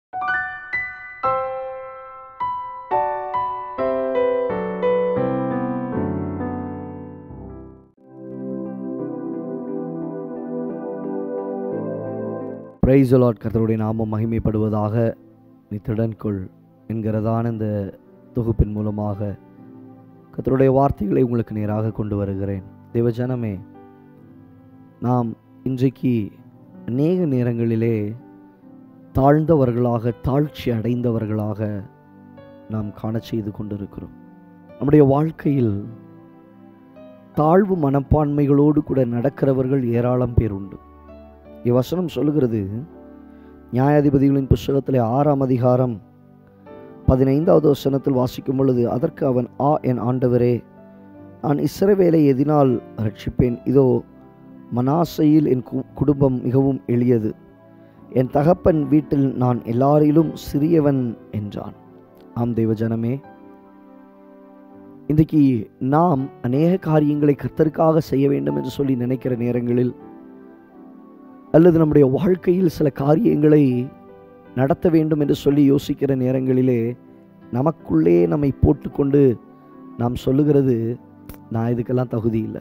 price Lord கர்த்தருடைய நாமம் மகிமைப்படுவதாக நீ திடன்கொள் என்கிறதான இந்த தொகுப்பின் மூலமாக கர்த்தருடைய வார்த்தைகளை உங்களுக்கு நேராக கொண்டு வருகிறேன் தேவஜனமே நாம் இன்றைக்கு அநேக நேரங்களிலே தாழ்ந்தவர்களாக தாழ்ச்சி அடைந்தவர்களாக நாம் காண செய்து கொண்டிருக்கிறோம் நம்முடைய வாழ்க்கையில் தாழ்வு மனப்பான்மைகளோடு கூட நடக்கிறவர்கள் ஏராளம் பேர் உண்டு இவ்வசனம் சொல்லுகிறது நியாயாதிபதிகளின் புஸ்தகத்திலே ஆறாம் அதிகாரம் பதினைந்தாவது வசனத்தில் வாசிக்கும் பொழுது அதற்கு அவன் ஆ என் ஆண்டவரே நான் இஸ்ரவேலை எதினால் ரட்சிப்பேன் இதோ மனாசையில் என் கு- குடும்பம் மிகவும் எளியது என் தகப்பன் வீட்டில் நான் எல்லாரிலும் சிறியவன் என்றான் ஆம் தெய்வ ஜனமே இன்றைக்கு நாம் அநேக காரியங்களை கர்த்தருக்காக செய்ய வேண்டும் என்று சொல்லி நினைக்கிற நேரங்களில் அல்லது நம்முடைய வாழ்க்கையில் சில காரியங்களை நடத்த வேண்டும் என்று சொல்லி யோசிக்கிற நேரங்களிலே நமக்குள்ளே நம்மை போட்டுக்கொண்டு நாம் சொல்லுகிறது நான் இதுக்கெல்லாம் தகுதி இல்லை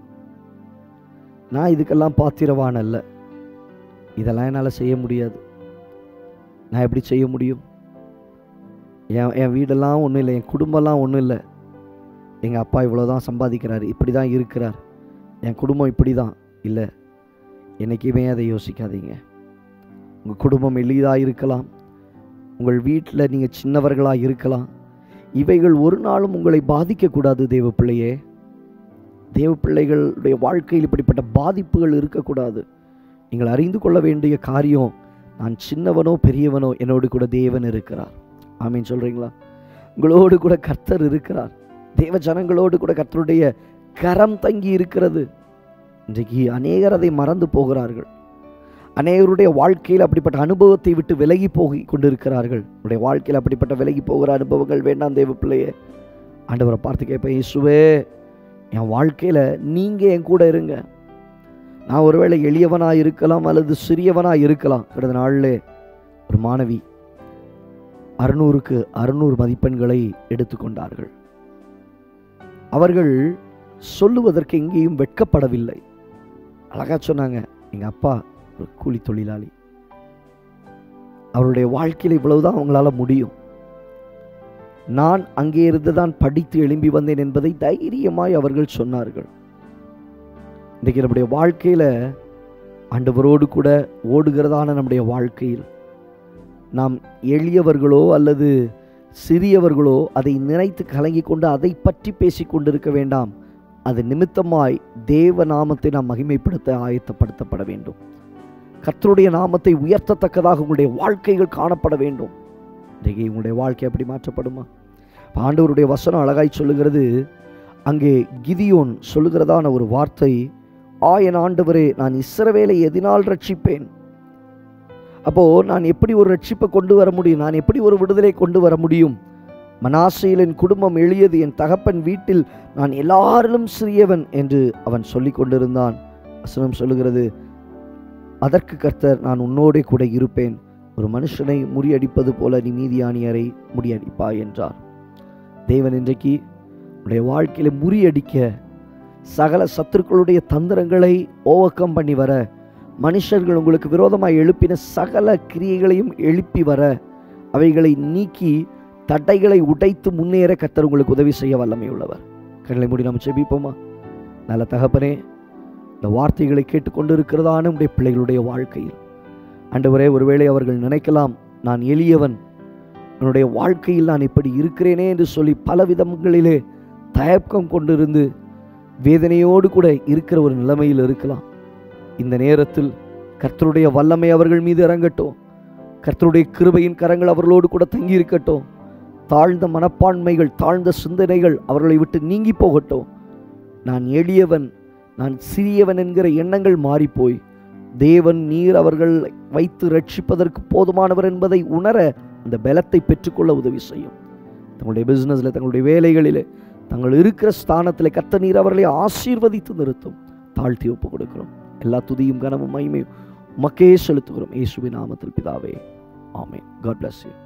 நான் இதுக்கெல்லாம் பாத்திரவான் அல்ல இதெல்லாம் என்னால் செய்ய முடியாது நான் எப்படி செய்ய முடியும் என் என் வீடெல்லாம் ஒன்றும் இல்லை என் குடும்பம்லாம் ஒன்றும் இல்லை எங்கள் அப்பா இவ்வளோ தான் சம்பாதிக்கிறார் இப்படி தான் இருக்கிறார் என் குடும்பம் இப்படி தான் இல்லை என்றைக்குமே அதை யோசிக்காதீங்க உங்கள் குடும்பம் எளிதாக இருக்கலாம் உங்கள் வீட்டில் நீங்கள் சின்னவர்களாக இருக்கலாம் இவைகள் ஒரு நாளும் உங்களை பாதிக்கக்கூடாது தேவ பிள்ளையே தேவ பிள்ளைகளுடைய வாழ்க்கையில் இப்படிப்பட்ட பாதிப்புகள் இருக்கக்கூடாது நீங்கள் அறிந்து கொள்ள வேண்டிய காரியம் நான் சின்னவனோ பெரியவனோ என்னோடு கூட தேவன் இருக்கிறார் ஆமீன் சொல்கிறீங்களா உங்களோடு கூட கர்த்தர் இருக்கிறார் தேவ ஜனங்களோடு கூட கர்த்தருடைய கரம் தங்கி இருக்கிறது இன்றைக்கு அநேகர் அதை மறந்து போகிறார்கள் அநேகருடைய வாழ்க்கையில் அப்படிப்பட்ட அனுபவத்தை விட்டு விலகி போகி கொண்டிருக்கிறார்கள் உடைய வாழ்க்கையில் அப்படிப்பட்ட விலகி போகிற அனுபவங்கள் வேண்டாம் தேவ பிள்ளையே ஆண்டவரை பார்த்து கேட்பேன் இயேசுவே என் வாழ்க்கையில் நீங்கள் என் கூட இருங்க நான் ஒருவேளை எளியவனாக இருக்கலாம் அல்லது சிறியவனாக இருக்கலாம் கடந்த நாளில் ஒரு மாணவி அறுநூறுக்கு அறுநூறு மதிப்பெண்களை எடுத்துக்கொண்டார்கள் அவர்கள் சொல்லுவதற்கு எங்கேயும் வெட்கப்படவில்லை அழகா சொன்னாங்க எங்கள் அப்பா ஒரு கூலி தொழிலாளி அவருடைய வாழ்க்கையில் இவ்வளவுதான் அவங்களால முடியும் நான் அங்கே இருந்து தான் படித்து எழும்பி வந்தேன் என்பதை தைரியமாய் அவர்கள் சொன்னார்கள் இன்றைக்கு நம்முடைய வாழ்க்கையில் ஆண்டவரோடு கூட ஓடுகிறதான நம்முடைய வாழ்க்கையில் நாம் எளியவர்களோ அல்லது சிறியவர்களோ அதை நினைத்து கலங்கி கொண்டு அதை பற்றி பேசிக் கொண்டிருக்க வேண்டாம் அது நிமித்தமாய் தேவ நாமத்தை நாம் மகிமைப்படுத்த ஆயத்தப்படுத்தப்பட வேண்டும் கர்த்தருடைய நாமத்தை உயர்த்தத்தக்கதாக உங்களுடைய வாழ்க்கைகள் காணப்பட வேண்டும் இன்றைக்கு உங்களுடைய வாழ்க்கை அப்படி மாற்றப்படுமா இப்ப ஆண்டவருடைய வசனம் அழகாய் சொல்லுகிறது அங்கே கிதியோன் சொல்லுகிறதான ஒரு வார்த்தை ஆ என் ஆண்டவரே நான் இஸ்ரவேலை எதினால் ரட்சிப்பேன் அப்போ நான் எப்படி ஒரு ரட்சிப்பை கொண்டு வர முடியும் நான் எப்படி ஒரு விடுதலை கொண்டு வர முடியும் மனாசையில் என் குடும்பம் எளியது என் தகப்பன் வீட்டில் நான் எல்லாரிலும் சிறியவன் என்று அவன் சொல்லிக் கொண்டிருந்தான் வசனம் சொல்லுகிறது அதற்கு கர்த்தர் நான் உன்னோடே கூட இருப்பேன் ஒரு மனுஷனை முறியடிப்பது போல நீ மீதியானியரை முறியடிப்பாய் என்றார் தேவன் இன்றைக்கு உடைய வாழ்க்கையில முறியடிக்க சகல சத்துருக்களுடைய தந்திரங்களை ஓவக்கம் பண்ணி வர மனுஷர்கள் உங்களுக்கு விரோதமாக எழுப்பின சகல கிரியைகளையும் எழுப்பி வர அவைகளை நீக்கி தடைகளை உடைத்து முன்னேற கர்த்தர் உங்களுக்கு உதவி செய்ய வல்லமை உள்ளவர் கண்களை மூடி நம்ம செபிப்போமா நல்ல தகப்பனே இந்த வார்த்தைகளை கேட்டுக்கொண்டு இருக்கிறதான உடைய பிள்ளைகளுடைய வாழ்க்கையில் ஆண்டவரே ஒருவேளை அவர்கள் நினைக்கலாம் நான் எளியவன் என்னுடைய வாழ்க்கையில் நான் இப்படி இருக்கிறேனே என்று சொல்லி பல விதங்களிலே தயக்கம் கொண்டிருந்து வேதனையோடு கூட இருக்கிற ஒரு நிலைமையில் இருக்கலாம் இந்த நேரத்தில் கர்த்தருடைய வல்லமை அவர்கள் மீது இறங்கட்டும் கர்த்தருடைய கிருபையின் கரங்கள் அவர்களோடு கூட தங்கி இருக்கட்டும் தாழ்ந்த மனப்பான்மைகள் தாழ்ந்த சிந்தனைகள் அவர்களை விட்டு நீங்கி போகட்டும் நான் எளியவன் நான் சிறியவன் என்கிற எண்ணங்கள் மாறிப்போய் தேவன் நீர் அவர்கள் வைத்து ரட்சிப்பதற்கு போதுமானவர் என்பதை உணர அந்த பலத்தை பெற்றுக்கொள்ள உதவி செய்யும் தங்களுடைய பிசினஸில் தங்களுடைய வேலைகளிலே தங்கள் இருக்கிற ஸ்தானத்தில் கத்த நீர் அவர்களை ஆசீர்வதித்து நிறுத்தும் தாழ்த்தி ஒப்பு கொடுக்கிறோம் எல்லா துதியும் கனமும் மகிமையும் உமக்கே செலுத்துகிறோம் இயேசுவின் நாமத்தில் பிதாவே ஆமென் காட் bless you